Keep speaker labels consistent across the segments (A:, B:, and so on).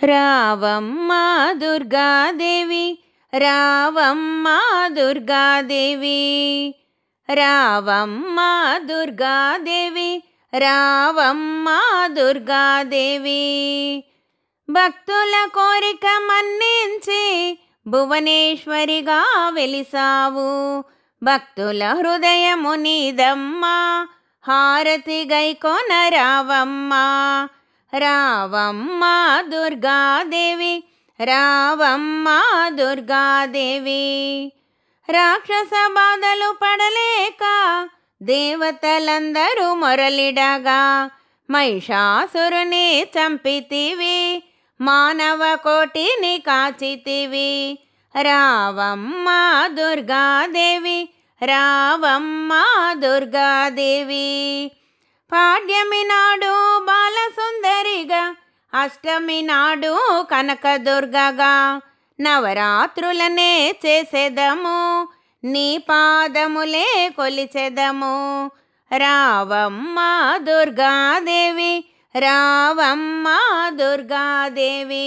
A: రావమ్మ దుర్గాదేవి రావమ్మ దుర్గాదేవి రావమ్మ దుర్గాదేవి రావమ్మ దుర్గాదేవి భక్తుల కోరిక మన్నించి భువనేశ్వరిగా వెలిసావు భక్తుల హృదయము నీదమ్మ హారతి గైకొన రావమ్మ రావమ్మ దుర్గాదేవి రావమ్మ దుర్గాదేవి రాక్షస బాధలు పడలేక దేవతలందరూ మొరలిడగా మహిషాసురుని చంపితివి మానవ కోటిని కాచితివి రావమ్మ దుర్గాదేవి రావమ్మ దుర్గాదేవి పాడ్యమి నాడు బాలసుందరిగా అష్టమి నాడు కనకదుర్గగా నవరాత్రులనే చేసేదము నీ పాదములే కొలిచెదము రావమ్మ దుర్గాదేవి రావమ్మ దుర్గాదేవి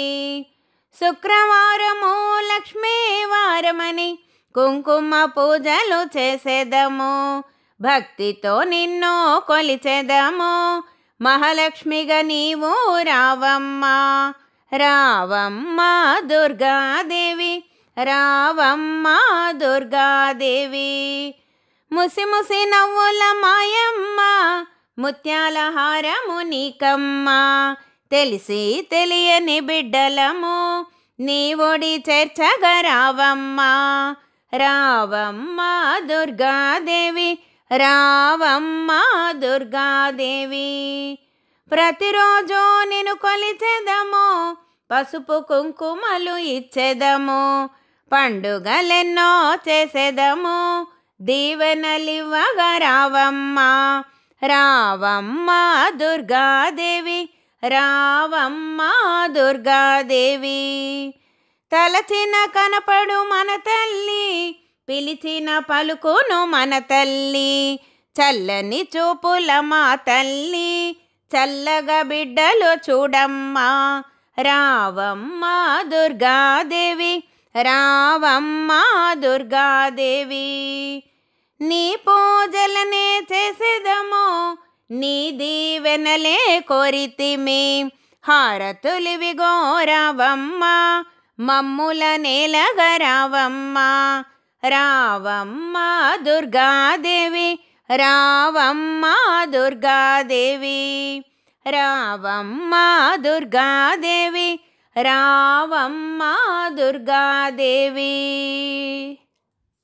A: శుక్రవారము లక్ష్మీవారమని కుంకుమ పూజలు చేసేదము భక్తితో నిన్ను కొలిచెదము మహాలక్ష్మిగా నీవు రావమ్మ రావమ్మ దుర్గాదేవి రావమ్మ దుర్గాదేవి ముసి ముసి నవ్వుల మాయమ్మ ముత్యాల హారము నీకమ్మ తెలిసి తెలియని బిడ్డలము నీ ఒడి చేర్చగా రావమ్మ రావమ్మ దుర్గాదేవి రావమ్మ దుర్గాదేవి ప్రతిరోజు నేను కొలిచెదము పసుపు కుంకుమలు ఇచ్చేదము పండుగలెన్నో చేసేదము దీవెనలివ్వగా రావమ్మ రావమ్మ దుర్గాదేవి రావమ్మ దుర్గాదేవి తలచిన కనపడు మన తల్లి పిలిచిన పలుకును మన తల్లి చల్లని చూపుల మా తల్లి చల్లగా బిడ్డలు చూడమ్మా రావమ్మ దుర్గాదేవి రావమ్మ దుర్గాదేవి నీ పూజలనే చేసేదము నీ దీవెనలే కోరితిమి హారతులివి గోరావమ్మ మమ్ముల నేలగా రావమ్మ రావమ్మ దుర్గాదేవి రావమ్మ దుర్గాదేవి రావమ్మ దుర్గాదేవి రావమ్మ దుర్గాదేవి